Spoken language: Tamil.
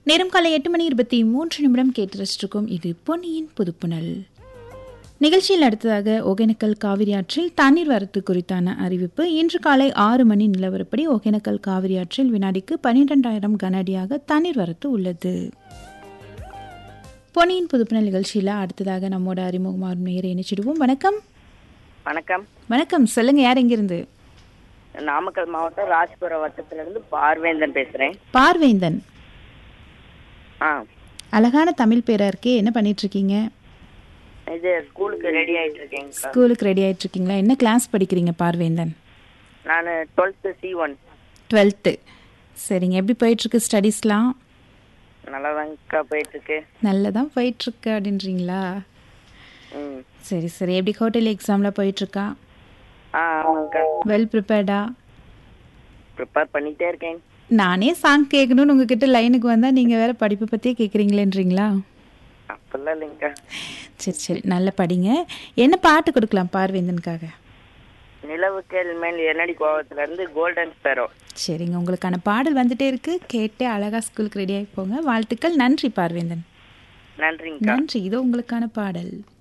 நேரம் காலை எட்டு மணி இருபத்தி மூன்று நிமிடம் கேட்டு ரசிச்சிருக்கோம் இது பொன்னியின் புதுப்புணல் நிகழ்ச்சியில் அடுத்ததாக ஒகேனக்கல் காவிரி ஆற்றில் தண்ணீர் வரத்து குறித்தான அறிவிப்பு இன்று காலை ஆறு மணி நிலவரப்படி ஒகேனக்கல் காவிரி ஆற்றில் வினாடிக்கு பன்னிரெண்டாயிரம் கன அடியாக தண்ணீர் வரத்து உள்ளது பொன்னியின் புதுப்புணல் நிகழ்ச்சியில் அடுத்ததாக நம்மோட அறிமுகமாகும் நேரை இணைச்சிடுவோம் வணக்கம் வணக்கம் வணக்கம் சொல்லுங்க யார் எங்கிருந்து நாமக்கல் மாவட்டம் ராஜ்புரம் வட்டத்திலிருந்து பார்வேந்தன் பேசுறேன் பார்வேந்தன் ஆ அழகான தமிழ் பேரா இருக்கே என்ன பண்ணிட்டு இருக்கீங்க இது ஸ்கூலுக்கு ரெடி ஆயிட்டு இருக்கேங்க ஸ்கூலுக்கு ரெடி ஆயிட்டு இருக்கீங்களா என்ன கிளாஸ் படிக்கிறீங்க பார்வேந்தன் நான் டுவெல்த்து சி ஒன் டுவெல்த்து சரிங்க எப்படி போயிட்டுருக்கு ஸ்டடீஸ்லாம் நல்லாதாங்கக்கா போயிட்டு இருக்கு நல்லதான் போயிட்டுருக்கு அப்படின்றீங்களா ம் சரி சரி எப்படி ஹோட்டல் எக்ஸாம்லாம் போயிட்டுருக்கா ஆ ஆமாங்கக்கா வெல் ப்ரிப்பேர்டா ப்ரிப்பேர் பண்ணிட்டே இருக்கேன் நானே சாங் கேட்கணும்னு உங்ககிட்ட லைனுக்கு வந்தால் நீங்கள் வேற படிப்பை பற்றியே கேட்குறீங்களேன்றீங்களா அப்பெல்லாம் இல்லைங்கக்கா சரி சரி நல்ல படிங்க என்ன பாட்டு கொடுக்கலாம் பார்வேந்தனுக்காக நிலவுக்கேல் மேல் என்னடி கோவத்துல இருந்து கோல்டன் ஸ்பேரோ சரிங்க உங்களுக்கான பாடல் வந்துட்டே இருக்கு கேட்டு அழகா ஸ்கூலுக்கு ரெடி ஆகி போங்க வாழ்த்துக்கள் நன்றி பார்வேந்தன் நன்றிங்கக்கா நன்றி இதோ உங்களுக்கான பாடல்